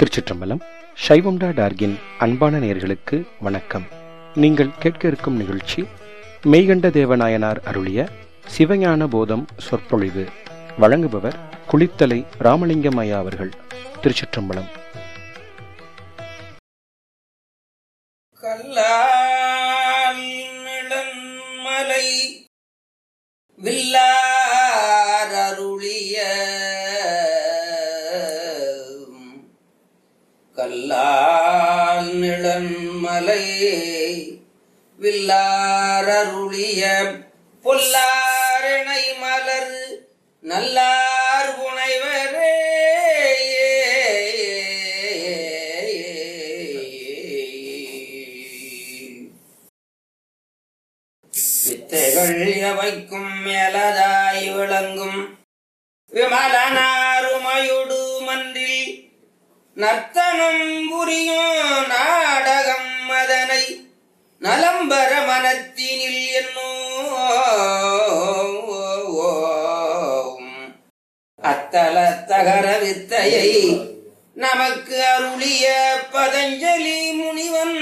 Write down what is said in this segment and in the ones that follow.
திருச்சிற்றம்பலம் சைவம்டா டார்கின் அன்பான நேயர்களுக்கு வணக்கம் நீங்கள் கேட்க இருக்கும் நிகழ்ச்சி மெய்கண்ட தேவநாயனார் அருளிய சிவஞான போதம் சொற்பொழிவு வழங்குபவர் குளித்தலை ராமலிங்கம் ஐயா அவர்கள் திருச்சிற்றம்பலம் கல்லால் நிழன்மலை வில்லார் அருளிய கல்லால் நிழன்மலை வில்லார் அருளிய பொல்லாரணை மலர் நல்லார் புனைவரே வித்தைகள் எவைக்கும் மேலதாய் விளங்கும் விமலனாருமையொடு மன்றில் நர்த்தனம் புரியும் நாடகம் அதனை நலம்பர மனத்தினில் என்னோ அத்தல தகர வித்தையை நமக்கு அருளிய பதஞ்சலி முனிவன்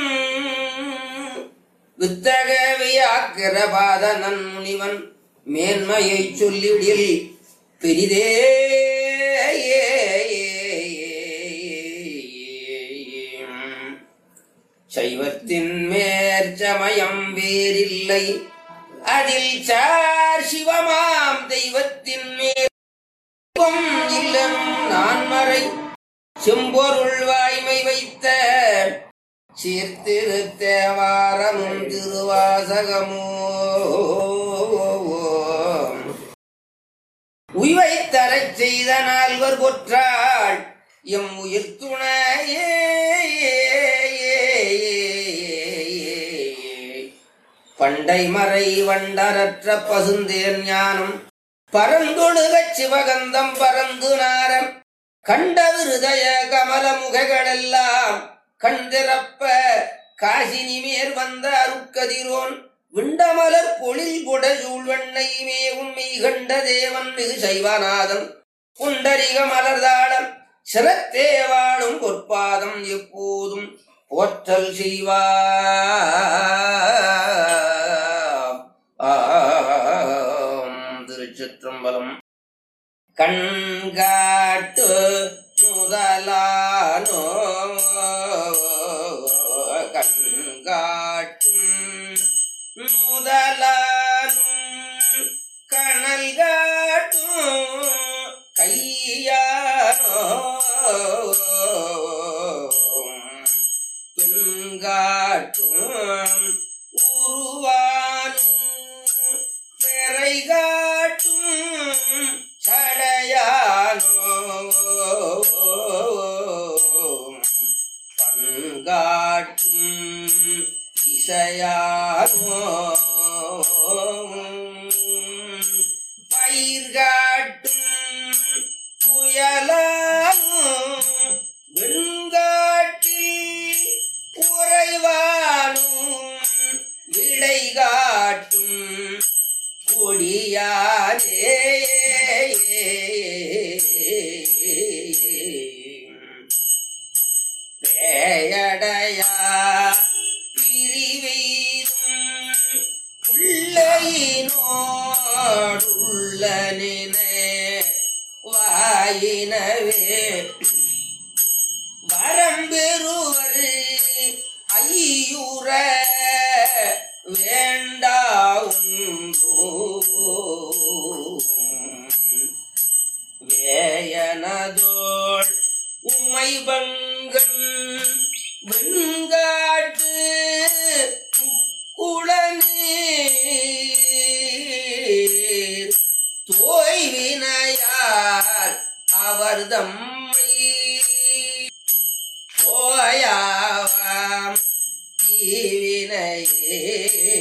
வித்தக வியாக்கிர பாதனன் முனிவன் மேன்மையை சொல்லிடில் பெரிதே சைவத்தின் மேற்சமயம் வேறில்லை அதில் சார் சிவமாம் தெய்வத்தின் மேல் இல்லனும் நான்மறை செம்பொருள் வாய்மை வைத்த சீர்திருத்தேவாரமும் திருவாசகமோ உய்வை தரச் செய்த நால்வர் கொற்றாள் எம் உயிர் துணையே பண்டை மறை வண்டரற்ற பசுந்தேன் ஞானம் பரந்தொழுகச் சிவகந்தம் பரந்து நாரம் கண்ட விருதய கமல முகைகளெல்லாம் கண்டிரப்ப காசினி மேற் வந்த அருட்கதிரோன் விண்டமலர் பொழில் குடசூழ் வெண்ணை மேவும் மெய் கண்ட தேவன் மிகு சைவநாதன் புண்டரிக மலர்தாளம் சிரத்தே வாழும் பொற்பாதம் எப்போதும் போற்றல் செய்வா திருச்சிற்றம்பலம் கண்காட்டு முதலானோ கண்காட்டும் முதலானும் கணல் காட்டும் கையானோ பெண்காட்டும் உருவானும் பெறை காட்டும் சடையானோ பண்காட்டும் இசையானோ பயிர்காட்டும் புயலானோ வெண்காட்டில் உறைவானும் விடை காட்டும் கொடியாரே பேயடையா பிரிவெய்தும் உள்ளையினோடுள்ள நினை வாயினவே வரம்பெறுவர் ஐயுற வேண்டா வேயனதோள் உமை பங்கன் வெண்காட்டு முக்குளநீர் தோய்வினையார் அவர் தம்மை போயாவாம் தீவினையே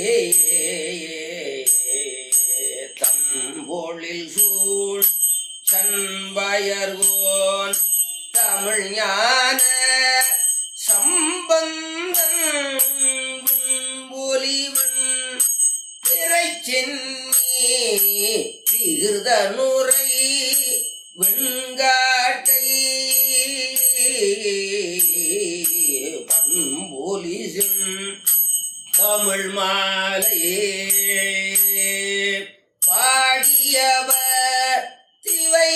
தம்பொழில் சூழ் சண்பயர்கோன் தமிழ் ஞான சம்பந்தன் ஒலிவன் திரைச்சென்னி விகிருத நுரை வெண்காட்டை கொஞ்சும் தமிழ் மாலையே பாடியவர் திவை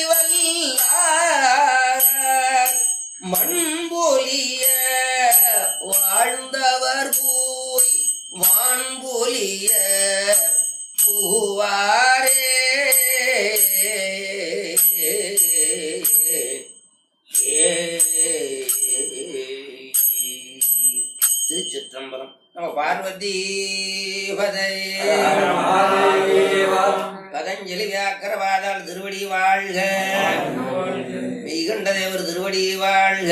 வல்லார் மண்பொலிய வாழ்ந்தவர் போய் வான்பொலிய பூவாரே திருச்சிற்றம்பலம் நம்ம பார்வதி பதை பதஞ்சலி வியாக்கரவாதால் திருவடி வாழ்க மெய்கண்ட தேவர் திருவடி வாழ்க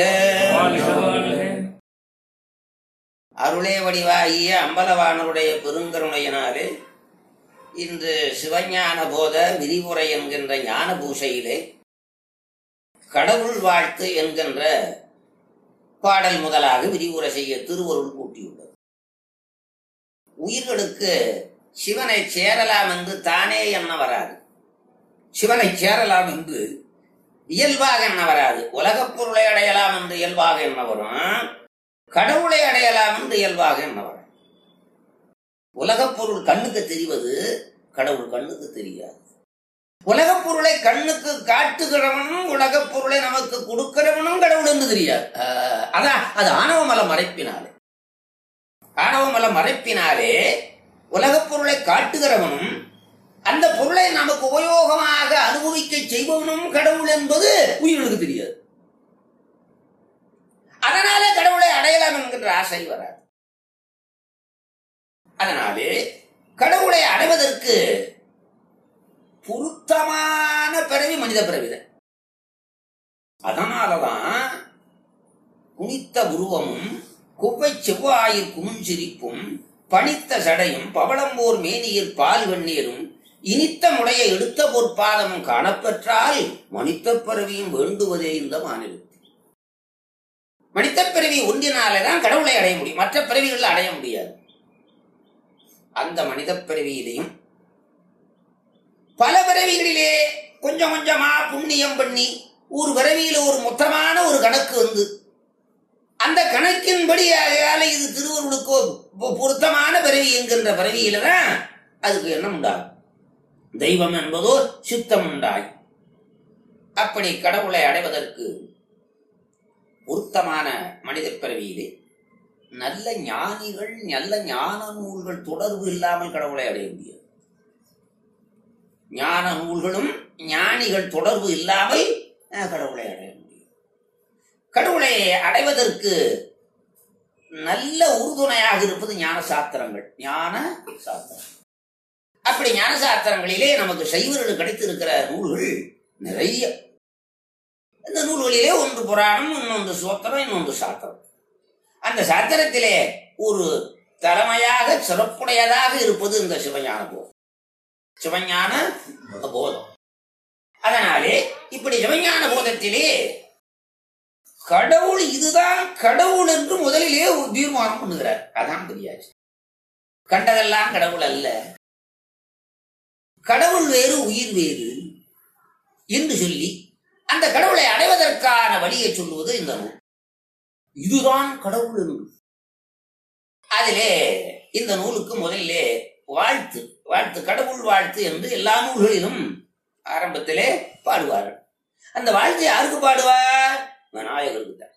அருளே வடிவாகிய அம்பலவானருடைய பெருங்கருணையினாலே இன்று சிவஞான போத விரிவுரை என்கின்ற ஞான பூசையிலே கடவுள் வாழ்த்து என்கின்ற பாடல் முதலாக விரிவுரை செய்ய திருவருள் கூட்டியுள்ளது உயிர்களுக்கு சிவனை சேரலாம் என்று தானே எண்ண வராது சிவனை சேரலாம் என்று இயல்பாக எண்ண வராது உலகப் பொருளை அடையலாம் என்று இயல்பாக எண்ண வரும் கடவுளை அடையலாம் என்று இயல்பாக எண்ண வரும் உலகப் பொருள் கண்ணுக்கு தெரிவது கடவுள் கண்ணுக்கு தெரியாது உலகப் பொருளை கண்ணுக்கு காட்டுகிறவனும் உலகப் பொருளை நமக்கு கொடுக்கிறவனும் கடவுள் என்று தெரியாது ஆஹ், அதான் அது ஆணவ மல மறைப்பினாலே ஆணவ மல மறைப்பினாலே உலகப் பொருளை காட்டுகிறவனும் அந்த பொருளை நமக்கு உபயோகமாக அனுபவிக்க செய்பவனும் கடவுள் என்பது உயிர்களுக்கு தெரியாது அதனாலே கடவுளை அடையலாம் என்கின்ற ஆசை வராது அதனாலே கடவுளை அடைவதற்கு பொருத்தமான பிறவி மனித பிறவிதான் அதனாலதான் குனித்த உருவமும் குப்பை செவ்வாயிற் குமுஞ்சிரிப்பும் பனித்த சடையும் பவளம்போர் மேனியிற் பால் வெந்நீரும் இனித்த முடைய எடுத்த பொற்பாதமும் காணப்பெற்றால் மனித பிறவியும் வேண்டுவதே இந்த மாநிலம் மனித பிறவி ஒன்றினாலேதான் கடவுளை அடைய முடியும் மற்ற பிறவிகளில் அடைய முடியாது அந்த மனித பிறவியிலையும் பல பிறவிகளிலே கொஞ்சம் கொஞ்சமா புண்ணியம் பண்ணி ஒரு பிறவியில ஒரு மொத்தமான ஒரு கணக்கு வந்து அந்த கணக்கின்படி ஆகையால இது திருவருளுக்கோ பொ- பொருத்தமான பிறவி என்கின்ற பிறவியில தான் அதுக்கு எண்ணம் உண்டாகும் தெய்வம் என்பதோ சித்தம் உண்டாய் அப்படி கடவுளை அடைவதற்கு பொருத்தமான மனித பிறவியிலே நல்ல ஞானிகள் நல்ல ஞான நூல்கள் தொடர்பு இல்லாமல் கடவுளை அடைய முடியாது ஞான நூல்களும் ஞானிகள் தொடர்பு இல்லாமல் அஹ், கடவுளை அடைய முடியும் கடவுளை அடைவதற்கு நல்ல உறுதுணையாக இருப்பது ஞான சாத்திரங்கள் ஞான சாத்திரம் அப்படி ஞான சாத்திரங்களிலே நமக்கு சைவர்கள் கிடைத்திருக்கிற நூல்கள் நிறைய இந்த நூல்களிலே ஒன்று புராணம் இன்னொன்று சோத்திரம் இன்னொன்று சாத்திரம் அந்த சாத்திரத்திலே ஒரு தலைமையாக சிறப்புடையதாக இருப்பது இந்த சிவஞான போதம் சிவஞான போதம் அதனாலே இப்படி சிவஞான போதத்திலே கடவுள் இதுதான் கடவுள் என்று முதலிலே ஒரு தீர்மானம் பண்ணுகிறார் அதான் தெரியாது கண்டதெல்லாம் கடவுள் அல்ல கடவுள் வேறு உயிர் வேறு என்று சொல்லி அந்த கடவுளை அடைவதற்கான வழியை சொல்லுவது இந்த நூல் இதுதான் கடவுள் என்று அதிலே இந்த நூலுக்கு முதலிலே வாழ்த்து வாழ்த்து கடவுள் வாழ்த்து என்று எல்லா நூல்களிலும் ஆரம்பத்திலே பாடுவார்கள் அந்த வாழ்த்து யாருக்கு பாடுவார் விநாயகருக்கு தான்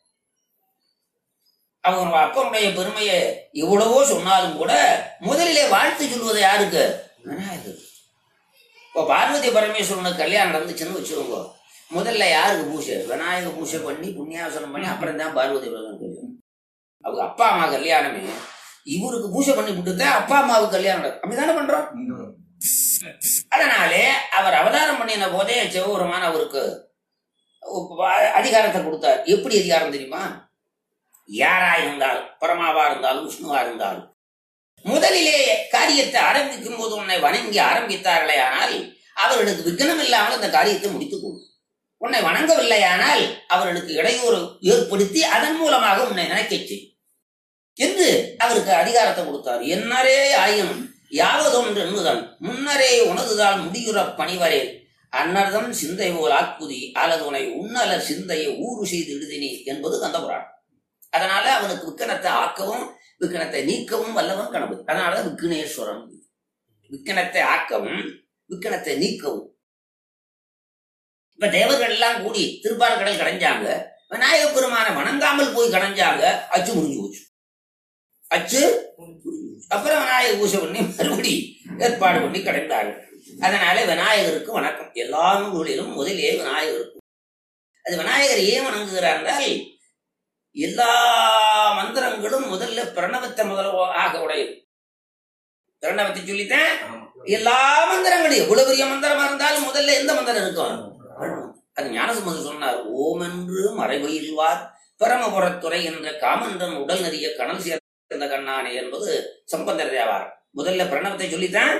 அவங்க அப்பனுடைய பெருமையை எவ்வளவோ சொன்னாலும் கூட முதலிலே வாழ்த்து சொல்வது யாருக்கு விநாயகர் இப்போ பார்வதி பரமேஸ்வரனுக்கு கல்யாணம் நடந்துச்சுன்னு வச்சுக்கோங்க முதல்ல யாருக்கு பூஜை விநாயக பூஜை பண்ணி புண்ணியாசனம் பண்ணி அப்புறம் தான் பார்வதி பரமேஸ்வரன் கல்யாணம் அவங்க அப்பா அம்மா கல்யாணமே இவருக்கு பூஜை பண்ணி விட்டுதான் அப்பா அம்மாவுக்கு கல்யாணம் நடக்கும் அப்படிதானே பண்றோம் அதனாலே அவர் அவதாரம் பண்ணின போதே சிவபெருமான் அவருக்கு அதிகாரத்தை கொடுத்தார் எப்படி அதிகாரம் தெரியுமா யாரா இருந்தாலும் பரமாவா இருந்தாலும் விஷ்ணுவா இருந்தாலும் முதலிலே காரியத்தை ஆரம்பிக்கும் போது உன்னை வணங்கி ஆரம்பித்தார்களே ஆனால் அவர்களுக்கு விக்னம் இல்லாமல் அந்த காரியத்தை முடித்துக் கொள் உன்னை வணங்கவில்லையானால் அவர்களுக்கு இடையூறு ஏற்படுத்தி அதன் மூலமாக உன்னை நினைக்கச் செய் என்று அவருக்கு அதிகாரத்தை கொடுத்தார் என்னரே ஆயினும் யாவதொன்று என்னுதன் முன்னரே உனதுதான் முடியுற பணிவரேன் அன்னர்தம் சிந்தை போல் ஆக்குதி அல்லது உனை உன்னலர் சிந்தையை ஊறு செய்து இடுதினி என்பது கந்த புராணம் அதனால அவனுக்கு விக்கனத்தை ஆக்கவும் விக்கணத்தை நீக்கவும் வல்லவன் கணபதி அதனாலதான் விக்னேஸ்வரன் விக்கணத்தை ஆக்கவும் விக்கணத்தை நீக்கவும் இப்ப தேவர்கள் எல்லாம் கூடி திருப்பார் கடல் கடைஞ்சாங்க விநாயக பெருமான வணங்காமல் போய் கடைஞ்சாங்க அச்சு முடிஞ்சு போச்சு அச்சு முடிஞ்சு போச்சு. அப்புறம் விநாயகர் பூஜை பண்ணி மறுபடி ஏற்பாடு பண்ணி கடைந்தாங்க அதனால விநாயகருக்கு வணக்கம் எல்லா நூல்களிலும் முதலே விநாயகருக்கு அது விநாயகர் ஏன் வணங்குகிறார் என்றால் எல்லா மந்திரங்களும் முதல்ல பிரணவத்தை முதல்ல ஆக உடையது பிரணவத்தை சொல்லித்தான் எல்லா மந்திரங்களும் எவ்வளவு பெரிய மந்திரமா இருந்தாலும் முதல்ல எந்த மந்திரம் இருக்கும் பிரணவம். அது ஞானசம்பந்தர் சொன்னார் ஓம் என்று மறைவயில்வார் பரமபுரத்துறை என்ற காமன்றன் உடல் நெறிய கணல் சேர்ந்த கண்ணானே என்பது சம்பந்தர் தேவாரம் முதல்ல பிரணவத்தை சொல்லித்தான்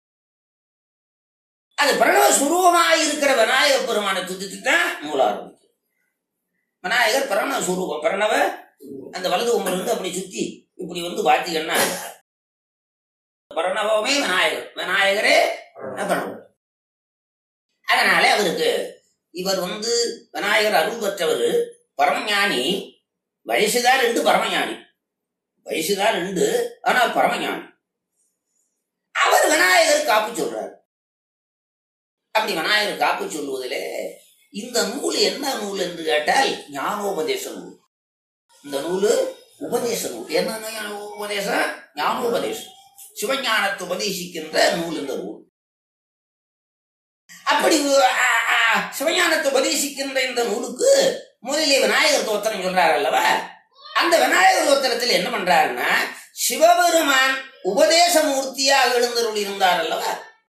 அது பிரணவ சுரூபமாய் இருக்கிற விநாயக பெருமானை துதித்து தான் நூல் ஆரம்பிக்கும் விநாயகர் பிரணவ சுரூபம் பிரணவ அந்த வலது உம்பல் இருந்து அப்படி சுத்தி இப்படி வந்து பாத்தீங்கன்னா பிரணவமே விநாயகர் விநாயகரே பிரணவம் அதனால அவருக்கு இவர் வந்து விநாயகர் அருள் பெற்றவர் பரமஞானி வயசுதான் ரெண்டு பரமஞானி வயசுதான் ரெண்டு ஆனால் பரமஞானி அவர் விநாயகர் காப்பு சொல்றார் அப்படி விநாயகர் காப்பு சொல்லுவதிலே இந்த நூல் என்ன நூல் என்று கேட்டால் ஞானோபதேச நூல் இந்த நூல் உபதேச நூல் என்ன ஞான உபதேசம் ஞானோபதேசம் சிவஞானத்தை உபதேசிக்கின்ற நூல் இந்த நூல் அப்படி ஆ, ஆ, சிவஞானத்தை உபதேசிக்கின்ற இந்த நூலுக்கு முதலிலே விநாயகர் தோத்திரம் சொல்றாரு அல்லவா அந்த விநாயகர் தோத்திரத்தில் என்ன பண்றாருன்னா சிவபெருமான் உபதேச மூர்த்தியாக எழுந்தருள் இருந்தார் அல்லவா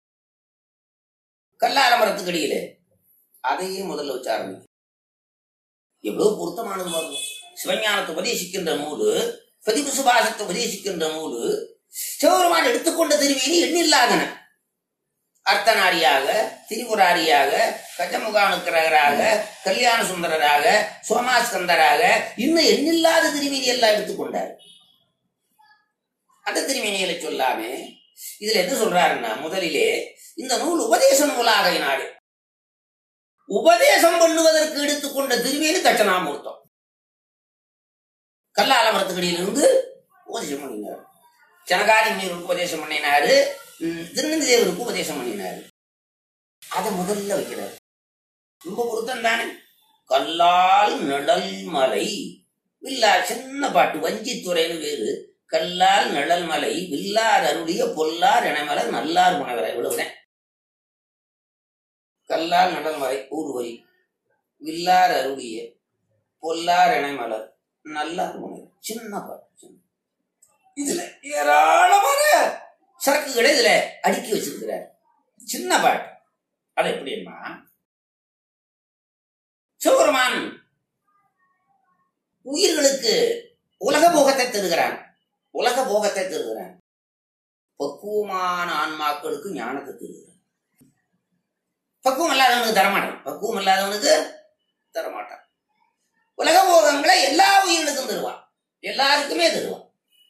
கல்லார மரத்துக்கு அடியிலே அதையே முதல்ல வச்சு ஆரம்பிக்கும் எவ்வளவு பொருத்தமானது பாருங்க சிவஞானத்தை உபதேசிக்கின்ற நூலு பதிவு சுபாசத்தை உபதேசிக்கின்ற நூலு சிவபெருமான் எடுத்துக்கொண்ட திருவேணி எண்ணில்லாதன அர்த்தநாரியாக திரிபுராரியாக கஜமுகானுக்கரகராக கல்யாண சுந்தரராக சோமாஸ்கந்தராக இன்னும் எண்ணில்லாத திருமேனி எல்லாம் எடுத்துக்கொண்டார் அந்த திருமேனிகளை சொல்லாமே இதுல என்ன சொல்றாருன்னா முதலிலே இந்த நூல் உபதேச நூலாக நாடு உபதேசம் பண்ணுவதற்கு எடுத்துக்கொண்ட திருமேனி தட்சணாமூர்த்தம் கல்லாலமரத்துக்கடியிலிருந்து உபதேசம் பண்ணினார் ஜனகாதி முனிவருக்கு உபதேசம் பண்ணினாரு ம், திருநந்தி தேவருக்கு உபதேசம் பண்ணினாரு அதை முதல்ல வைக்கிறார் ரொம்ப பொருத்தம் தானே கல்லால் நிழல் மலை வில்லா சின்ன பாட்டு வஞ்சித்துறைன்னு வேறு கல்லால் நிழல் மலை வில்லார் அருளிய பொல்லார் எனமலர் நல்லார் புனவரை இவ்வளவுதான் கல்லால் நிழல் மலை ஊர் வரி வில்லார் அருளிய பொல்லார் எனமலர் நல்லார் புனவர் சின்ன பாட்டு சின்ன. இதுல ஏராளமான சரக்குகளை இதுல அடுக்கி வச்சிருக்கிறார் சின்ன பாட்டு அது எப்படின்னா சிவபெருமான் உயிர்களுக்கு உலக போகத்தை தருகிறான் உலக போகத்தை தருகிறான் பக்குவமான ஆன்மாக்களுக்கு ஞானத்தை தருகிறான் பக்குவம் இல்லாதவனுக்கு தரமாட்டான் பக்குவம் இல்லாதவனுக்கு தரமாட்டான் உலக போகங்களை எல்லா உயிர்களுக்கும் தருவான் எல்லாருக்குமே தருவான்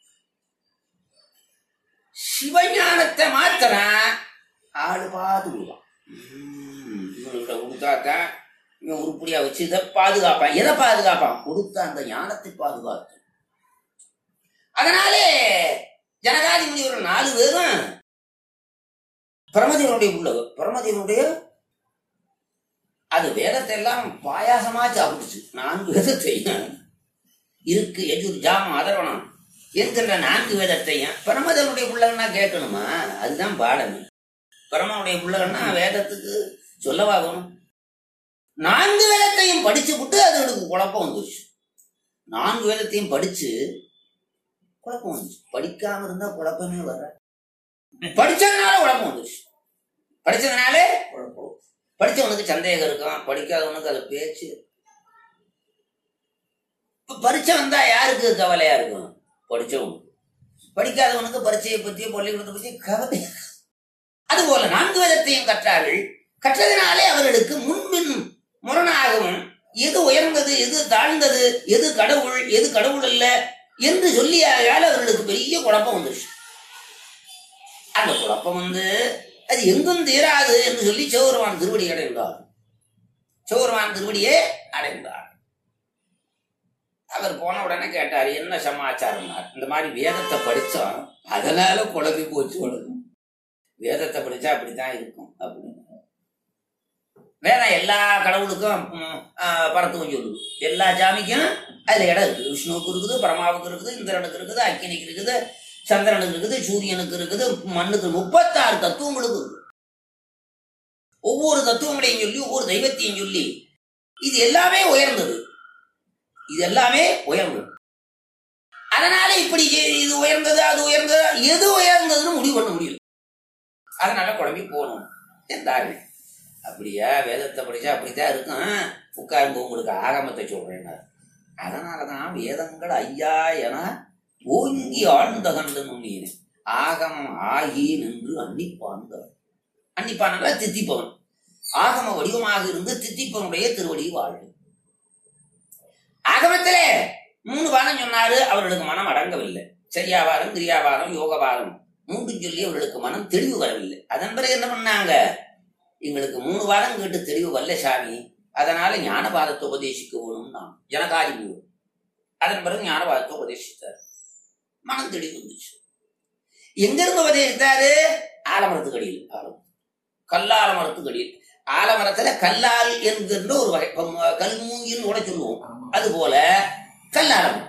சிவஞானத்தை மாத்திரம் ஆளு பார்த்து விடுவான் உம், இவன்கிட்ட கொடுத்தாத்தான் இவன் உருப்படியா வச்சு இதை பாதுகாப்பான் எதை பாதுகாப்பான் கொடுத்த அந்த ஞானத்தை பாதுகாத்து அதனாலே ஜனகாதி முனிவர் நாலு பேரும் பிரமதேவனுடைய உள்ளவர் பிரமதேவனுடைய அது வேதத்தை எல்லாம் பாயாசமா சாப்பிட்டுச்சு நான்கு வேதத்தையும் இருக்கு எஜுர் ஜாமம் அதர்வனம் என்கின்ற நான்கு வேதத்தையும் பிரமதனுடைய பிள்ளைன்னா கேட்கணுமா அதுதான் பாடம் பிரமனுடைய பிள்ளைன்னா வேதத்துக்கு சொல்லவாகணும் நான்கு வேதத்தையும் படிச்சு விட்டு அதுகளுக்கு குழப்பம் வந்துருச்சு நான்கு வேதத்தையும் படிச்சு குழப்பம் வந்துச்சு படிக்காம இருந்தா குழப்பமே வர படிச்சதுனால குழப்பம் வந்துச்சு படிச்சதுனாலே குழப்பம் படிச்சவனுக்கு சந்தேகம் இருக்கும் படிக்காதவனுக்கு அது பேச்சு இப்ப பரீட்சை வந்தா யாருக்கு கவலையா இருக்கும் படிச்சவனுக்கு படிக்காதவனுக்கு பரீட்சையை பத்தி பள்ளிக்கூடத்தை பத்தி கவலை அதுபோல நான்கு வேதத்தையும் கற்றார்கள் கற்றதினாலே அவர்களுக்கு முன்பின் முரணாகவும் எது உயர்ந்தது எது தாழ்ந்தது எது கடவுள் எது கடவுள் அல்ல என்று சொல்லியால் அவர்களுக்கு பெரிய குழப்பம் வந்துருச்சு அந்த குழப்பம் வந்து அது எங்கும் தீராது என்று சொல்லி சிவபெருமான் திருவடி அடைந்தார் சிவபெருமான் திருவடியே அடைந்தார் அவர் போன உடனே கேட்டார் என்ன சமாச்சாரம்னார் இந்த மாதிரி வேதத்தை படிச்சோம் அதனால குழம்பி போச்சு உனக்கு வேதத்தை படிச்சா அப்படித்தான் இருக்கும் அப்படின்னு வேதம் எல்லா கடவுளுக்கும் ம், ஆ, பரத்துவம் சொல்லுது எல்லா சாமிக்கும் அதுல இடம் இருக்குது விஷ்ணுவுக்கு இருக்குது பரமாவுக்கு இருக்குது இந்திரனுக்கு இருக்குது அக்கினிக்கு இருக்குது சந்திரனுக்கு இருக்குது சூரியனுக்கு இருக்குது மண்ணுக்கு முப்பத்தாறு தத்துவங்களுக்கு இருக்குது ஒவ்வொரு தத்துவங்களையும் சொல்லி ஒவ்வொரு தெய்வத்தையும் சொல்லி இது எல்லாமே உயர்ந்தது இது எல்லாமே உயர்ந்தது அதனால இப்படி இ- இது உயர்ந்தது அது உயர்ந்தது எது உயர்ந்ததுன்னு முடிவு பண்ண முடியல அதனால குழம்பி போகணும் என்றார்கள் அப்படியா வேதத்தை படிச்சா அப்படித்தான் இருக்கும் உட்கார்ந்து உங்களுக்கு ஆகமத்தை சொல்றேன் அதனாலதான் வேதங்கள் ஐயா என ஓங்கி ஆழ்ந்த கண்டு நுண்ணியது ஆகமம் ஆகி நின்று அன்னிப்பான்கள் அன்னிப்பான தித்திப்பவன் ஆகம வடிவமாக இருந்து தித்திப்பவனுடைய திருவடி வாழ்வு ஆகமத்திலே மூணு வாரம் சொன்னாரு அவர்களுக்கு மனம் அடங்கவில்லை சரியாவாரம் கிரியாவாரம் யோகவாரம் மூன்று சொல்லி அவர்களுக்கு மனம் தெளிவு வரவில்லை அதன் பிறகு என்ன பண்ணாங்க எங்களுக்கு மூணு வாரம் கேட்டு தெளிவு வரல சாமி அதனால ஞானபாதத்தை உபதேசிக்க வேணும் நான் ஜனகாரி மூணு அதன் பிறகு ஞானபாதத்தை உபதேசித்தார் மனம் தெளிவு வந்துச்சு எங்கிருந்து உபதேசித்தாரு ஆலமரத்துக்கு அடியில் ஆலம் கல்லால மரத்துக்கு அடியில் ஆலமரத்துல கல்லால் என்கின்ற ஒரு வகை இப்ப ம- கல்மூங்கின்னு கூட சொல்லுவோம் அது போல கல்லாலம்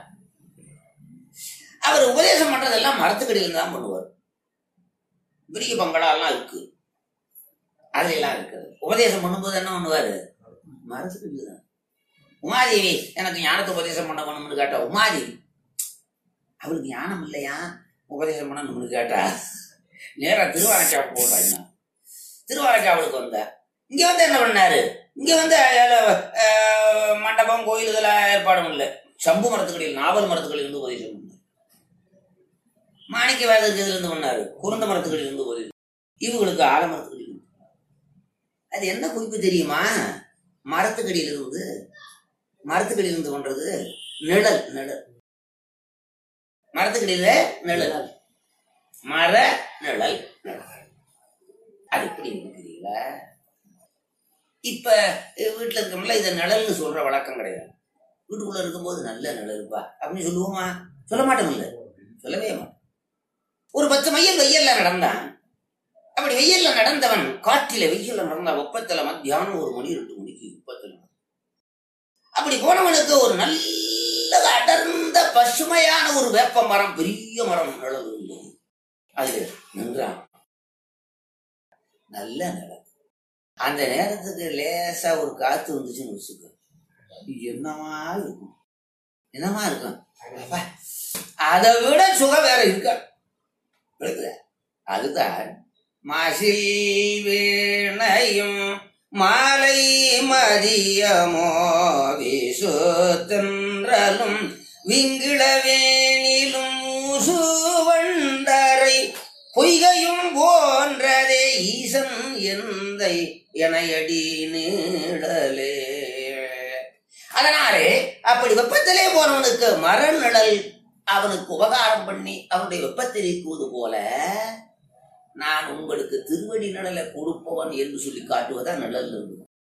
அவர் உபதேசம் பண்றதெல்லாம் மரத்துக்கடியில் தான் பண்ணுவார் விரிய பங்களாலாம் இருக்கு அதுல எல்லாம் இருக்குது உபதேசம் பண்ணும்போது என்ன பண்ணுவாரு மரத்துக்கடியில் தான் உமாதேவி எனக்கு ஞானத்தை உபதேசம் பண்ண பண்ணணும்னு கேட்டா உமாதேவி அவளுக்கு ஞானம் இல்லையா உபதேசம் பண்ணணும்னு கேட்டா நேரா திருவாரக்காவுக்கு போடுறாங்க திருவாரக்காவலுக்கு வந்தா இங்க வந்து என்ன பண்ணாரு இங்க வந்து அஹ், அஹ், மண்டபம் கோயில் இதெல்லாம் ஏற்பாடும் இல்லை சம்பு மரத்துக்கடியில் நாவல் மரத்துக்கடியில் இருந்து உபதேசம் பண்ணார் மாணிக்க வேதத்துக்கு இதுல இருந்து பண்ணாரு குருந்த மரத்துக்கடியில் இருந்து உபதேசம் இவங்களுக்கு ஆலமரத்துக்கடியில் இருந்து. அது என்ன குறிப்பு தெரியுமா மரத்துக்கடியில் இருந்து மரத்துக்கடியில் இருந்து பண்றது நிழல் நிழல் மரத்துக்கடியில நிழல் மர நிழல் நிழல் அது எப்படி இருக்கிறீங்களா இப்ப அஹ், வீட்டுல இருக்கோம்ல இதை நிழல்னு சொல்ற வழக்கம் கிடையாது வீட்டுக்குள்ள இருக்கும்போது நல்ல நிழல்ப்பா அப்படின்னு சொல்லுவோமா சொல்ல மாட்டோம்ல சொல்லவே மாட்டோம் ஒரு பத்து மைல் வெயில்ல நடந்தான் அப்படி வெயில்ல நடந்தவன் காட்டில வெயில்ல நடந்தா வெப்பத்துல மத்தியானம் ஒரு மணி ரெண்டு மணிக்கு வெப்பத்துல நடந்தான். அப்படி போனவனுக்கு ஒரு நல்ல அடர்ந்த பசுமையான ஒரு வேப்ப மரம் பெரிய மரம் நிழல் இருந்தது அதுல நின்றான் நல்ல நிழல் அந்த நேரத்துக்கு லேசா ஒரு காத்து வந்துச்சுன்னு வச்சுக்க என்னமா இருக்கும் என்னமா இருக்கும் அப்பா, அதை விட சுகம் வேற இருக்கா விளக்குதா? அதுதான் மாசில் வீணையும் மாலை மதியமோ வீசுத்தன்றலும் விங்கிளவேனிலும் ஊசுவண்டரை பொய்கையும் போன்றதே ஈசன் எந்தை எனையடி நீடலே அதனாலே அப்படி வெப்பத்திலே போனவனுக்கு மரநிழல் அவனுக்கு உபகாரம் பண்ணி அவனுடைய வெப்பத்தை நீக்குவது போல நான் உங்களுக்கு திருவடி நிழலை கொடுப்பவன் என்று சொல்லி காட்டுவதா நிழல் இருந்து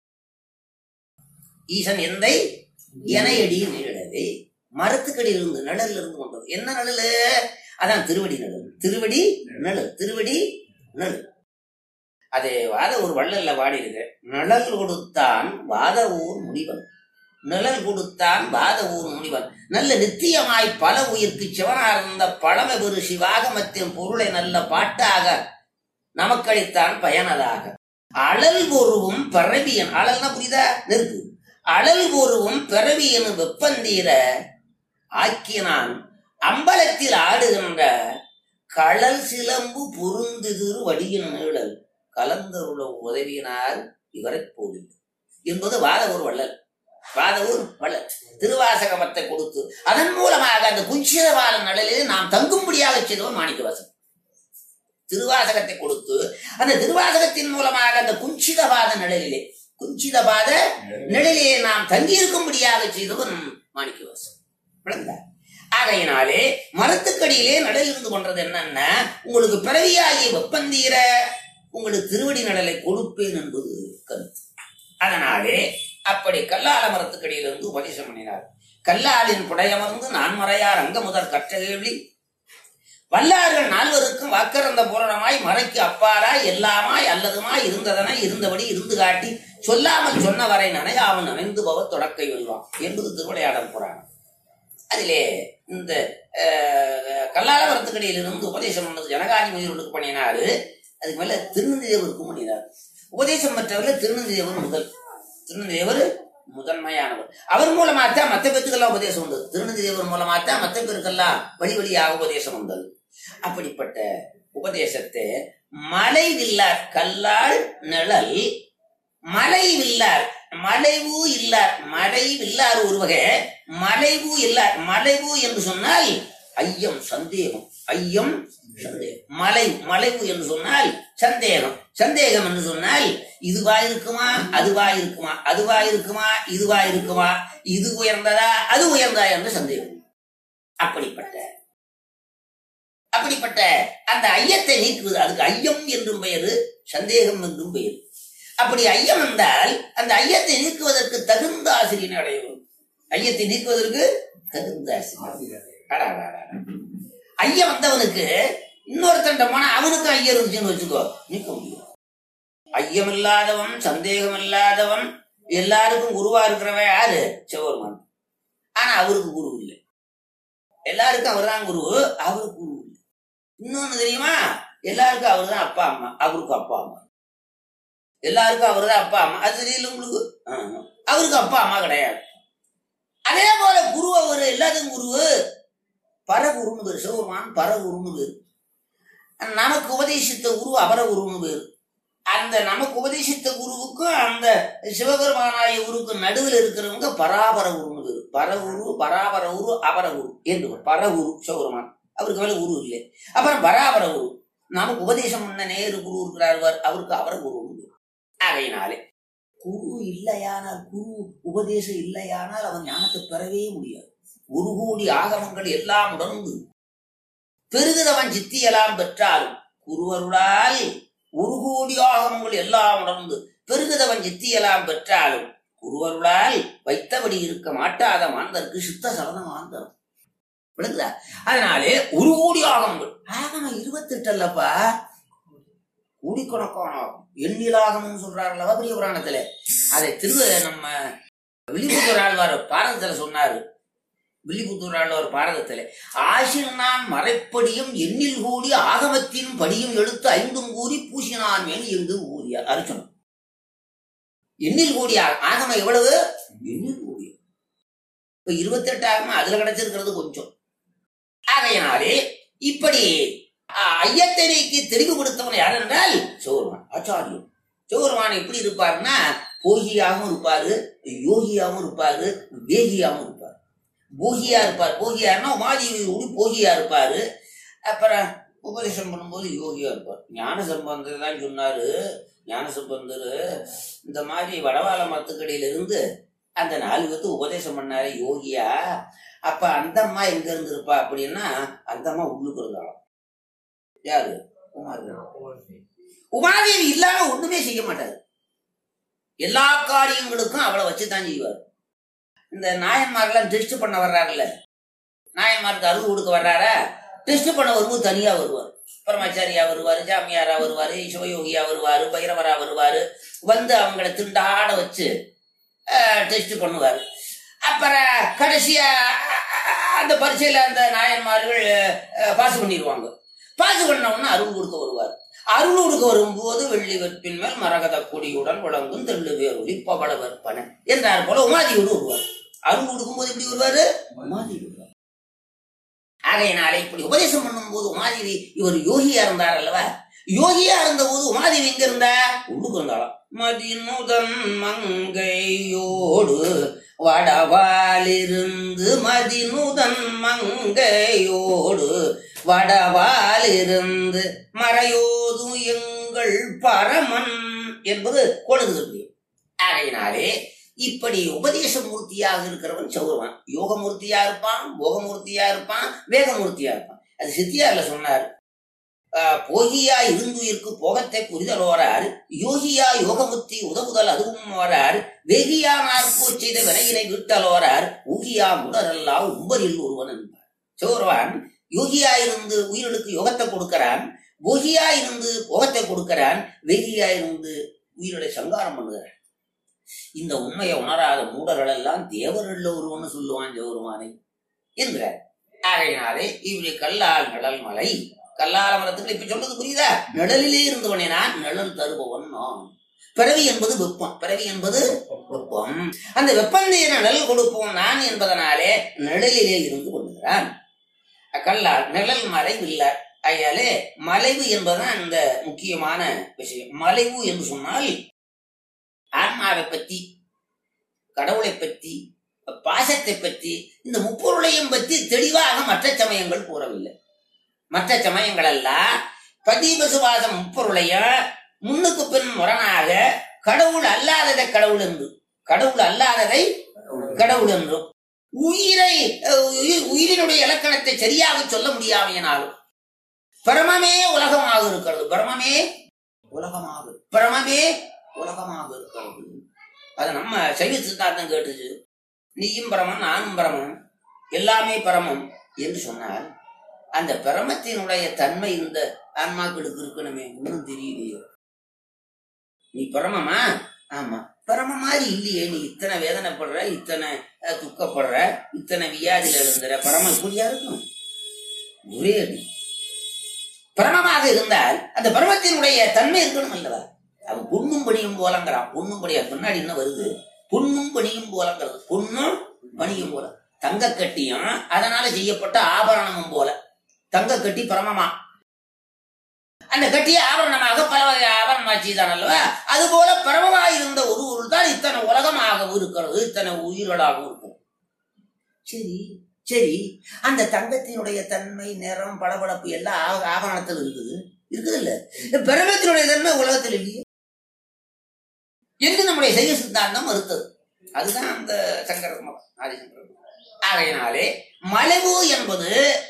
ஈசன் எந்தை எனையடி நீடலே மரத்துக்கடியில் இருந்து நிழல் இருந்து கொண்டது என்ன நிழலு அதான் திருவடி நிழல் திருவடி நிழல் திருவடி நிழல் அதே வாத ஒரு வள்ளல்ல வாடி இருக்கு நிழல் கொடுத்தான் வாத ஊர் முனிவன் நிழல் கொடுத்தான் வாத ஊர் முனிவன் நல்ல நித்தியமாய் பல உயிர்க்கு சிவனார் இருந்த பழமை பெரு சிவாகமத்தின் பொருளை நல்ல பாட்டாக நமக்களித்தான் பயனதாக அழல் பொருவும் பிறவியன் அழல்னா புரியுதா நெருக்கு அழல் பொருவும் பிறவியன் வெப்பந்தீர ஆக்கினான் அம்பலத்தில் ஆடுகின்ற களல் சிலம்பு பொருந்துதிரு வடியின் நீழல் கலந்தருள உதவியினார் இவரை போதில் என்பது வாதவூர் வள்ளல் வாதவூர் வள்ளல் திருவாசகமத்தை கொடுத்து அதன் மூலமாக அந்த குஞ்சிதவாத நிழலிலே நாம் தங்கும்படியாக செய்தவன் மாணிக்கவாசன் திருவாசகத்தை கொடுத்து அந்த திருவாசகத்தின் மூலமாக அந்த குஞ்சிதவாத நிழலிலே குஞ்சிதபாத நிழலிலே நாம் தங்கியிருக்கும்படியாக செய்தவன் மாணிக்கவாசன் விளங்குதா ஆகையினாலே மரத்துக்கடியிலே நடல் இருந்து கொண்டது என்னன்னா உங்களுக்கு பிறவியாகிய வெப்பந்தீர உங்களுக்கு திருவடி நடலை கொடுப்பேன் என்பது கருத்து அதனாலே அப்படி கல்லால மரத்துக்கடியிலிருந்து உபதேசம் பண்ணினார் கல்லாலின் புடையமர்ந்து நான்மறையார் அங்க முதற் கற்ற கேள்வி வல்லார்கள் நால்வருக்கும் வாக்கறந்த பூரணமாய் மறைக்கு அப்பாராய் எல்லாமாய் அல்லதுமாய் இருந்ததனை இருந்தபடி இருந்து காட்டி சொல்லாமல் சொன்னவரை நனையாமல் நனைந்து பவ தொடக்கை வெல்வான் என்பது திருவிளையாடல் புராணம் அதிலே இந்த அஹ், கல்லாலவரத்துக்கடியிலிருந்து உபதேசம் பண்ணது ஜனகாதி முதியவர்களுக்கு பண்ணினாரு அதுக்கு மேல திருநந்தேவருக்கும் பண்ணினார் உபதேசம் பெற்றவர்ல திருநந்தேவர் முதல் திருநந்தேவர் முதன்மையானவர் அவர் மூலமாத்தான் மற்ற பேருக்கெல்லாம் உபதேசம் வந்தது திருநந்தேவர் மூலமாத்தான் மற்ற பேருக்கெல்லாம் வழி வழியாக உபதேசம் வந்தது அப்படிப்பட்ட உபதேசத்தை மலை வில்லார் கல்லால் நிழல் மலை வில்லார் மலைவு இல்லார் மலை வில்லார் ஒரு வகை மலைவு இல்லார் மலைவு என்று சொன்னால் ஐயம் சந்தேகம் ஐயம் சந்தேகம் மலை மலைவு என்று சொன்னால் சந்தேகம் சந்தேகம் என்று சொன்னால் இதுவா இருக்குமா அதுவா இருக்குமா அதுவா இருக்குமா இதுவா இருக்குமா இது உயர்ந்ததா அது உயர்ந்ததா என்று சந்தேகம் அப்படிப்பட்ட அப்படிப்பட்ட அந்த ஐயத்தை நீக்குவது அதுக்கு ஐயம் என்றும் பெயரு சந்தேகம் என்றும் பெயர் அப்படி ஐயம் என்றால் அந்த ஐயத்தை நீக்குவதற்கு தகுந்த ஆசிரியனை அடைய வேண்டும் ஐயத்தை நீக்குவதற்கு தகுந்த ஆசிரியர் அடா, அடா, அடா, அடா. ஐயம் வந்தவனுக்கு இன்னொருத்தன் போனா அவனுக்கு ஐயம் இருந்துச்சுன்னு வச்சுக்கோ நீக்க முடியும் ஐயம் இல்லாதவன் சந்தேகம் இல்லாதவன் எல்லாருக்கும் குருவா இருக்கிறவன் யாரு சிவபெருமான் ஆனா அவருக்கு குரு இல்லை எல்லாருக்கும் அவர்தான் குரு அவருக்கு குரு இல்லை இன்னொன்னு தெரியுமா எல்லாருக்கும் அவர்தான் அப்பா அம்மா அவருக்கு அப்பா அம்மா எல்லாருக்கும் அவர்தான் அப்பா அம்மா அது தெரியல உங்களுக்கு ஆஹ். அவருக்கு அப்பா அம்மா கிடையாது அதே போல குரு அவர் எல்லாத்துக்கும் குரு பரகுருன்னு பேர் சிவபெருமான் பரகுருன்னு பேர் நமக்கு உபதேசித்த குரு அபரகுருன்னு பேர் அந்த நமக்கு உபதேசித்த குருவுக்கும் அந்த சிவபெருமானாய குருவுக்கும் நடுவில் இருக்கிறவங்க பராபர குருன்னு பேர் பரகுரு பராபர குரு அபரகுரு என்று பேர். பரகுரு சிவபெருமான் அவருக்கு மேல குரு இல்லை அப்புறம் பராபர குரு நமக்கு உபதேசம் பண்ண நேரு குரு இருக்கிறார் பார், அவருக்கு அவர குரு ஆகையினாலே குரு இல்லையானால் குரு உபதேசம் இல்லையானால் அவன் ஞானத்தை பெறவே முடியாது ஒரு கோடி ஆகமங்கள் எல்லாம் உணர்ந்து பெருகிறவன் சித்தியெல்லாம் பெற்றாலும் குருவருளால் ஒரு கோடி ஆகமங்கள் எல்லாம் உணர்ந்து பெருகுதவன் சித்தியெல்லாம் பெற்றாலும் குருவருளால் வைத்தபடி இருக்க மாட்டாத மாந்தருக்கு சித்த சரணம் மாந்தரம் விளங்குதா அதனாலே ஒரு கோடி ஆகமங்கள் ஆகமம் இருபத்தெட்டு அல்லப்பா கோடிக்கணக்கான ஆகும் எண்ணிலாகம்னு சொல்றாருல்லவா பெரிய புராணத்துல அதை திரு நம்ம வில்லிபுத்தூர் ஆழ்வார் பாரதத்துல சொன்னாரு வில்லிபுத்தூர் ஆழ்வார் பாரதத்துல ஆசில் நான் மறைப்படியும் எண்ணில் கூடி ஆகமத்தின் படியும் எடுத்து ஐந்தும் கூறி பூசினான் மேல் எங்கு ஊதியார் அர்ச்சனம் எண்ணில் கூடிய ஆகமம் எவ்வளவு எண்ணில் கூடிய இப்ப இருபத்தெட்டு ஆகமம் அதுல கிடைச்சிருக்கிறது கொஞ்சம் ஆகையினாலே இப்படி ஆஹ், ஐயத்தை நீக்கி தெளிவுபடுத்தவன் யார் என்றால் சிவருமான் ஆச்சாரியம் சிவருமான் எப்படி இருப்பாருன்னா போகியாகவும் இருப்பாரு யோகியாகவும் இருப்பாரு வேகியாகவும் இருப்பார் போகியா இருப்பார் போகியார்னா உமாதேவியோடு போகியா இருப்பாரு அப்புறம் உபதேசம் பண்ணும்போது யோகியா இருப்பார் ஞான சம்பந்தர் தான் சொன்னாரு ஞான சம்பந்தர் இந்த மாதிரி வடவாள மரத்துக்கடியில இருந்து அந்த நாலு பேர்த்து உபதேசம் பண்ணாரு யோகியா அப்ப அந்த அம்மா எங்க இருந்து இருப்பா அப்படின்னா அந்த அம்மா உள்ளுக்கு இருந்தாலும் யாரு உமாதேவி உமாதேவி இல்லாம ஒண்ணுமே செய்ய மாட்டாரு எல்லா காரியங்களுக்கும் அவளை வச்சுதான் செய்வார் இந்த நாயன்மார்கள்லாம் டெஸ்ட் பண்ண வர்றாருல்ல நாயன்மாருக்கு அருள் கொடுக்க வர்றாரா டெஸ்ட் பண்ண வரும்போது தனியா வருவார் பரமாச்சாரியா வருவார் ஜாமியாரா வருவார் சிவயோகியா வருவார் பைரவரா வருவார் வந்து அவங்கள திண்டாட வச்சு டெஸ்ட் பண்ணுவார் அப்புறம் கடைசியா அஹ், அந்த பரீட்சையில அந்த நாயன்மார்கள் பாஸ் பண்ணிடுவாங்க பாஸ் பண்ண உடனே அருள் கொடுக்க வருவார் அருள் கொடுக்க வரும்போது வெள்ளி வெற்பின் மேல் மரகத கொடியுடன் விளங்கும் தெள்ளு வேரொலி பவள வெற்பன என்றார் போல உமாதியோடு வருவார் அருள் கொடுக்கும்போது எப்படி வருவாரு உமாதி வருவார் ஆகையினாலே இப்படி உபதேசம் பண்ணும்போது உமாதேவி இவர் யோகியா இருந்தார் அல்லவா யோகியா இருந்த போது உமாதேவி எங்க இருந்தா உள்ளுக்கு இருந்தாலும் மதிநுதன் மங்கையோடு வடவாலிருந்து மதிநுதன் மங்கையோடு வடவாலிருந்து மறையோதும் எங்கள் பரமன் என்பது கொழுது ஆகையினாலே இப்படி உபதேச மூர்த்தியாக இருக்கிறவன் சௌரவன் யோகமூர்த்தியா இருப்பான் போகமூர்த்தியா இருப்பான் வேகமூர்த்தியா இருப்பான் அது சித்தியார்ல சொன்னார் ஆஹ், போகியா இருந்துயிருக்கு போகத்தை புரிதல் வரார் யோகியா யோகமுத்தி உதவுதல் அதுவும் வரார் வெகியா நாற்போ செய்த வினையினை விட்டலோரார் ஊகியா முடரல்லா உம்பரில் ஒருவன் என்பார் சோர்வான் யோகியா இருந்து உயிர்களுக்கு யோகத்தை கொடுக்கிறான் போகியா இருந்து போகத்தை கொடுக்கிறான் வெகியா இருந்து உயிர்களை சங்காரம் பண்ணுகிறான் இந்த உண்மையை உணராத மூடர்கள் எல்லாம் தேவர்கள் ஒருவன்னு சொல்லுவான் ஜோருமானை என்கிறார் ஆகையினாலே இவரு கல்லால் நிழல் மலை கல்லால மரத்துக்கு இப்ப சொல்றது புரியுதா நிழலிலே இருந்தவனே நான் நிழல் தருபவன் நான் பிறவி என்பது வெப்பம் பிறவி என்பது வெப்பம் அந்த வெப்பந்தைய நிழல் கொடுப்போம் நான் என்பதனாலே நிழலிலே இருந்து கொள்கிறான் கல்லால் நிழல் மறைவு இல்லை ஐயாலே மலைவு என்பதுதான் இந்த முக்கியமான விஷயம் மலைவு என்று சொன்னால் ஆன்மாவை பற்றி கடவுளை பற்றி பாசத்தை பற்றி இந்த முப்பொருளையும் பற்றி தெளிவாக மற்ற சமயங்கள் கூறவில்லை மற்ற சமயங்கள் எல்லாம் பதிபசுவாசம் முப்பொருளைய முன்னுக்கு பின் முரணாக கடவுள் அல்லாததை கடவுள் என்று கடவுள் அல்லாததை கடவுள் என்றும் உயிரை அஹ், உயிர்- உயிரினுடைய இலக்கணத்தை சரியாக சொல்ல முடியாமையினாலும் பிரமமே உலகமாக இருக்கிறது பிரமமே உலகமாக பிரமமே உலகமாக இருக்கிறது அது நம்ம சைவ சித்தாந்தம் கேட்டுச்சு நீயும் பரமன் நானும் பரமன் எல்லாமே பரமம் என்று சொன்னால் அந்த பிரமத்தினுடைய தன்மை இந்த ஆன்மாக்களுக்கு இருக்கணுமே ஒன்றும் தெரியலையோ நீ பரமமா ஆமா பரம மாதிரி இல்லையே நீ இத்தனை வேதனைப்படுற இத்தனை அஹ், துக்கப்படுற இத்தனை வியாதியில இருந்துற பரம இப்படியா இருக்கும் ஒரே அடி பரமமாக இருந்தால் அந்த பரமத்தினுடைய தன்மை இருக்கணும் அல்லவா அவன் பொண்ணும் பணியும் போலங்கிறான் பொண்ணும் பணியா பின்னாடி என்ன வருது பொண்ணும் பணியும் போலங்கிறது பொண்ணும் பணியும் போல தங்க கட்டியும் அதனால செய்யப்பட்ட ஆபரணமும் போல தங்க கட்டி பரமமா அந்த கட்டிய ஆபரணமாக பல வகை ஆபரணமா செய்தான் அல்லவா அது போல பரமமாக இருந்த ஒரு பொருள் தான் இத்தனை உலகமாகவும் இருக்கிறது இத்தனை உயிர்களாகவும் இருக்கும் சரி சரி அந்த தங்கத்தினுடைய தன்மை நிறம் பளபளப்பு எல்லாம் ஆ- ஆபரணத்தில் இருக்குது இருக்குது இல்ல பிரமத்தினுடைய தன்மை உலகத்தில் இல்லையே என்று நம்முடைய செய்ய சித்தாந்தம் மறுத்தது அதுதான் அந்த சங்கர மதம், ஆதிசங்கர மதம். ஆகையினாலே மலைவு என்பது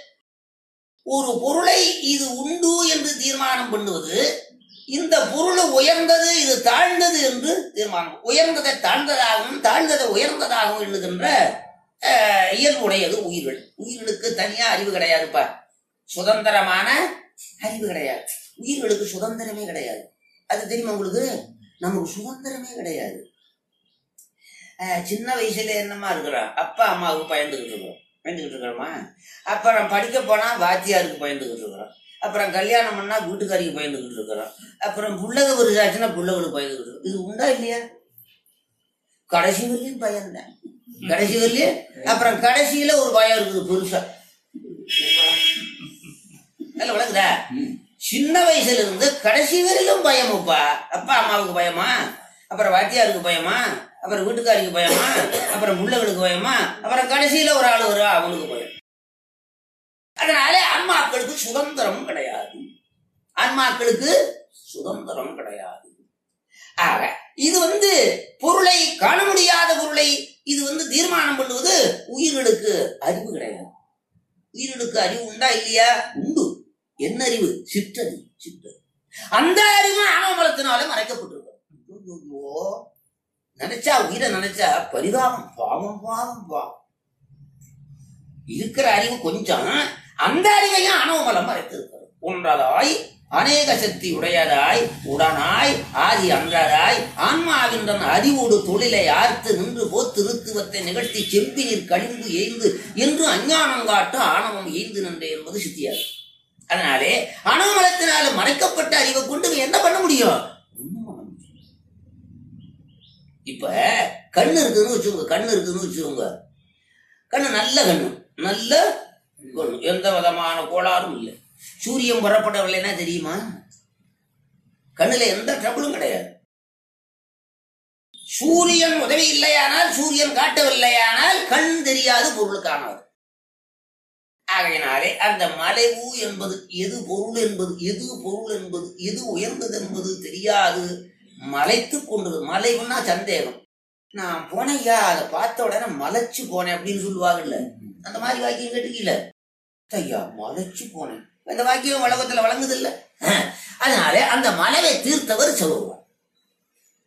ஒரு பொருளை இது உண்டு என்று தீர்மானம் பண்ணுவது இந்த பொருள் உயர்ந்தது இது தாழ்ந்தது என்று தீர்மானம் உயர்ந்ததை தாழ்ந்ததாகவும் தாழ்ந்ததை உயர்ந்ததாகவும் எண்ணுகின்ற அஹ், இயல்புடையது உயிர்கள் உயிர்களுக்கு தனியா அறிவு கிடையாதுப்பா சுதந்திரமான அறிவு கிடையாது உயிர்களுக்கு சுதந்திரமே கிடையாது அது தெரியுமா உங்களுக்கு நமக்கு சுதந்திரமே கிடையாது அஹ், சின்ன வயசுல என்னமா இருக்கிறோம் அப்பா அம்மாவுக்கு பயந்துகிட்டு இருக்கிறோம் பயந்துகிட்டு இருக்கிறோமா அப்புறம் படிக்க போனா வாத்தியாருக்கு பயந்துகிட்டு இருக்கிறோம் அப்புறம் கல்யாணம் பண்ணா வீட்டுக்காரிக்கு பயந்துகிட்டு இருக்கிறோம் அப்புறம் புள்ளக விருதாச்சுன்னா புள்ளகளுக்கு பயந்துகிட்டு இருக்கோம் இது உண்டா இல்லையா கடைசி வரையும் பயந்தேன் கடைசி வரையும் அப்புறம் கடைசியில ஒரு பயம் இருக்குது பெருசா நல்ல விளக்குதா சின்ன வயசுல இருந்து கடைசி வரையிலும் பயமுப்பா அப்பா அம்மாவுக்கு பயமா அப்புறம் வாத்தியாருக்கு பயமா அப்புறம் வீட்டுக்காரிக்கு பயமா அப்புறம் பிள்ளைகளுக்கு பயமா அப்புறம் கடைசியில ஒரு ஆள் வருவா அவனுக்கு பயம் அதனால ஆன்மாக்களுக்கு சுதந்திரம் கிடையாது ஆன்மாக்களுக்கு சுதந்திரம் கிடையாது ஆக இது வந்து பொருளை காண முடியாத பொருளை இது வந்து தீர்மானம் பண்ணுவது உயிர்களுக்கு அறிவு கிடையாது உயிர்களுக்கு அறிவு உண்டா இல்லையா உண்டு என்ன அறிவு சிற்றறிவு சிற்றறிவு அந்த அறிவு ஆணவமலத்தினால மறைக்கப்பட்டிருக்கும் ஐயோ, நினைச்சா உயிரை நினைச்சா பரிதாபம் பாவம் பாவம் பாவம் இருக்கிற அறிவு கொஞ்சம் அந்த அறிவையும் அணுவமலம் மறைத்திருக்கிறது ஒன்றதாய் அநேக சக்தி உடையதாய் உடனாய் ஆதி அன்றதாய் ஆன்மாவின் தன் அறிவோடு தொழிலை ஆர்த்து நின்று போத்து ருத்துவத்தை நிகழ்த்தி செம்பினில் கழிந்து எய்ந்து என்று அஞ்ஞானம் காட்டு ஆணவம் எய்ந்து நின்று என்பது சித்தியாது அதனாலே அணுமலத்தினால மறைக்கப்பட்ட அறிவை கொண்டு இவன் என்ன பண்ண முடியும் ஒண்ணும் பண்ண முடியாது. இப்ப கண்ணு இருக்குதுன்னு வச்சுக்கோங்க கண்ணு இருக்குதுன்னு வச்சுக்கோங்க கண்ணு நல்ல கண்ணு நல்ல கண்ணு எந்த விதமான கோளாறும் இல்லை சூரியன் புறப்படவில்லைன்னா தெரியுமா கண்ணுல எந்த ட்ரபிளும் கிடையாது சூரியன் உதவி இல்லையானால் சூரியன் காட்டவில்லையானால் கண் தெரியாது பொருள் காணாது ஆகையினாலே அந்த மலைவு என்பது எது பொருள் என்பது எது பொருள் என்பது எது உயர்ந்தது என்பது தெரியாது மலைத்து கொண்டது மலைவுன்னா சந்தேகம் நான் போனையா அதை பார்த்த உடனே மலைச்சு போனேன் அப்படின்னு சொல்லுவாங்கல்ல அந்த மாதிரி வாக்கியம் கேட்டுக்கீல ஐயா மலைச்சு போனேன் இந்த வாக்கியம் உலகத்துல வழங்குது இல்ல அதனால அந்த மலைவை தீர்த்தவர் சொல்லுவார்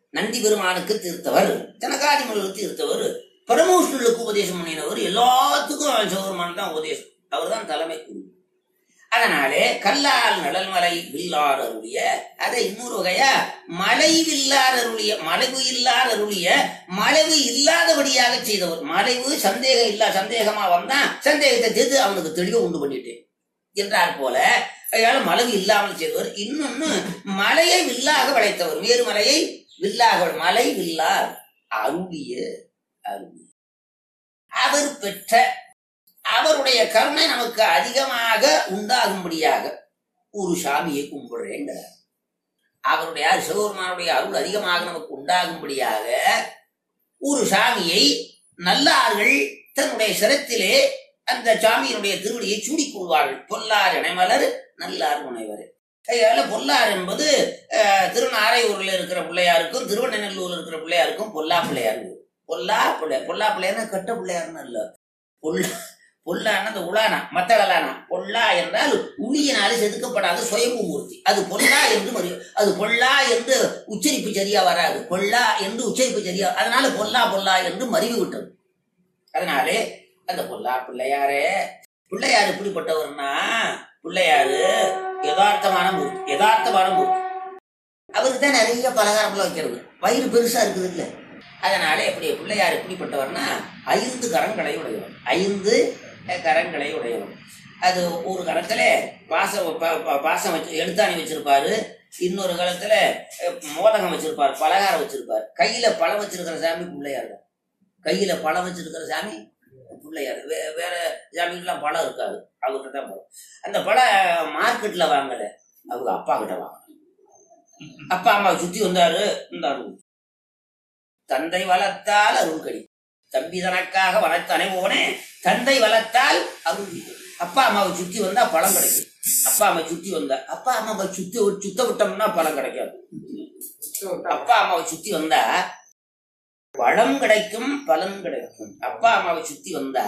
நந்தி பெருமானுக்கு தீர்த்தவர் ஜனகாதி முனிவருக்கு தீர்த்தவர் பரமவிஷ்ணுவுக்கு உபதேசம் பண்ணினவர் எல்லாத்துக்கும் சிவபெருமான் தான் உபதேசம் அவர் தான் தலைமை குரு அதனாலே கல்லால் நலன்மலை வில்லார் அருளிய அதை இன்னொரு வகையா மலை வில்லார் அருளிய மலைவு இல்லார் அருளிய மலைவு இல்லாதபடியாக செய்தவர் மலைவு சந்தேகம் இல்லா சந்தேகமா வந்தா சந்தேகத்தை தீர்த்து அவனுக்கு தெளிவு உண்டு பண்ணிட்டேன் என்றார் போல அதனால மலவு இல்லாமல் செய்தவர் இன்னொன்னு மலையை வில்லாக படைத்தவர் வேறு மலையை வில்லாக மலை வில்லார் அருளிய அருளிய அவர் பெற்ற அவருடைய கருணை நமக்கு அதிகமாக உண்டாகும்படியாக ஒரு சாமியை கும்பிடுறேங்கிறார் அவருடைய அருள், சிவபெருமானுடைய அருள் அதிகமாக நமக்கு உண்டாகும்படியாக ஒரு சாமியை நல்லார்கள் தன்னுடைய சிரத்திலே அந்த சாமியினுடைய திருவடியை சூடிக் கொள்வார்கள் பொல்லார் இணைமலர் நல்லார் முனைவர் அதனால பொல்லார் என்பது அஹ், திருநாரையூர்ல இருக்கிற பிள்ளையாருக்கும் திருவண்ணநல்லூர்ல இருக்கிற பிள்ளையாருக்கும் பொல்லா பிள்ளையார் பொல்லா பிள்ளை பொல்லா பிள்ளையார்னா கெட்ட பிள்ளையார்னு இல்ல பொல்லா பொல்லான அந்த உலானா மத்தகலானா பொல்லா என்றால் உளியினாலே செதுக்கப்படாத சுயம்பு மூர்த்தி அது பொல்லா என்று மறு அது பொல்லா என்று உச்சரிப்பு சரியா வராது பொல்லா என்று உச்சரிப்பு சரியா அதனால பொல்லா பொல்லா என்று மறிவு விட்டது அதனாலே அந்த பொல்லா பிள்ளையாரே பிள்ளையார் எப்படிப்பட்டவர்னா பிள்ளையாரு யதார்த்தமான மூர்த்தி யதார்த்தமான மூர்த்தி அவருக்கு தான் நிறைய பலகாரம்லாம் வைக்கிறது வயிறு பெருசா இருக்குது இல்ல அதனால எப்படி பிள்ளையார் எப்படிப்பட்டவர்னா ஐந்து கரங்களை உடையவர் ஐந்து அஹ், கரங்களை உடையவர் அது ஒரு கரத்துல பாசம் ப- ப- பாசம் வச்சு எழுத்தாணி வச்சிருப்பாரு இன்னொரு காலத்துல அஹ், மோதகம் வச்சிருப்பாரு பலகாரம் வச்சிருப்பாரு கையில பழம் வச்சிருக்கிற சாமி பிள்ளையார் தான் கையில பழம் வச்சிருக்கிற சாமி பிள்ளையார் வே வேற சாமிக்கெல்லாம் பழம் இருக்காது அவர்கிட்ட தான் பழம் அந்த பழம் மார்க்கெட்ல வாங்கல அவங்க அப்பா கிட்ட வாங்க அப்பா அம்மாவை சுத்தி வந்தாரு இருந்தாரு தந்தை வளர்த்தால் அருள் கடி தம்பி தனக்காக வளர்த்த அனைவோனே தந்தை வளர்த்தால் அருள் கடி. அப்பா அம்மாவை சுத்தி வந்தா பழம் கிடைக்கும் அப்பா அம்மா சுத்தி வந்தா அப்பா அம்மாவை சுத்தி சுத்த விட்டோம்னா பழம் கிடைக்காது அப்பா அம்மாவை சுத்தி வந்தா பழம் கிடைக்கும் பலன் கிடைக்கும் அப்பா அம்மாவை சுத்தி வந்தா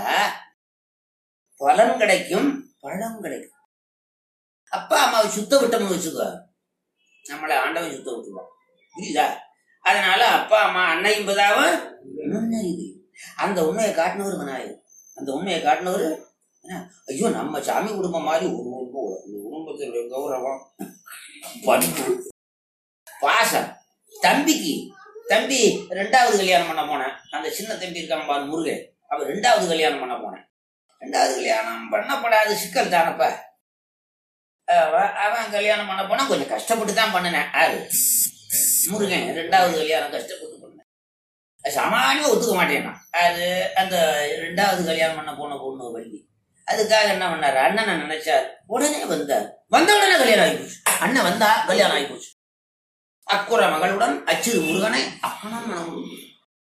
பலன் கிடைக்கும் பழம் கிடைக்கும் அப்பா அம்மாவை சுத்த விட்டோம்னு வச்சுக்கோ நம்மளை ஆண்டவன் சுத்த விட்டுருவான் புரியுதா அதனால அப்பா அம்மா அன்னை என்பதாவும் நுண்ணறிவு அந்த உண்மையை காட்டினவர் விநாயகர் அந்த உண்மையை காட்டினவர் ஐயோ நம்ம சாமி குடும்பம் மாதிரி ஒரு குடும்பம் ஒரு- இந்த குடும்பத்தினுடைய கௌரவம் பண்பு பாசம் தம்பிக்கு தம்பி ரெண்டாவது கல்யாணம் பண்ண போனேன் அந்த சின்ன தம்பி இருக்கான் பாரு முருகன் அவன் ரெண்டாவது கல்யாணம் பண்ண போனேன் ரெண்டாவது கல்யாணம் பண்ணப்படாத சிக்கல் தானப்ப அவன் அவன் கல்யாணம் பண்ண போனா கொஞ்சம் கஷ்டப்பட்டு தான் பண்ணினேன் ஆறு முருகன் ரெண்டாவது கல்யாணம் கஷ்டப்பட்டு பண்ணேன் அது சாமானியமா ஒத்துக்க மாட்டேன்னா அது அந்த ரெண்டாவது கல்யாணம் பண்ண போன பொண்ணு வள்ளி அதுக்காக என்ன பண்ணாரு அண்ணனை நினைச்சார் உடனே வந்தார் வந்த உடனே கல்யாணம் ஆகி போச்சு அண்ணன் வந்தா கல்யாணம் ஆகி போச்சு அக்குற மகளுடன் அச்சிறு முருகனை அப்பனம் மனம்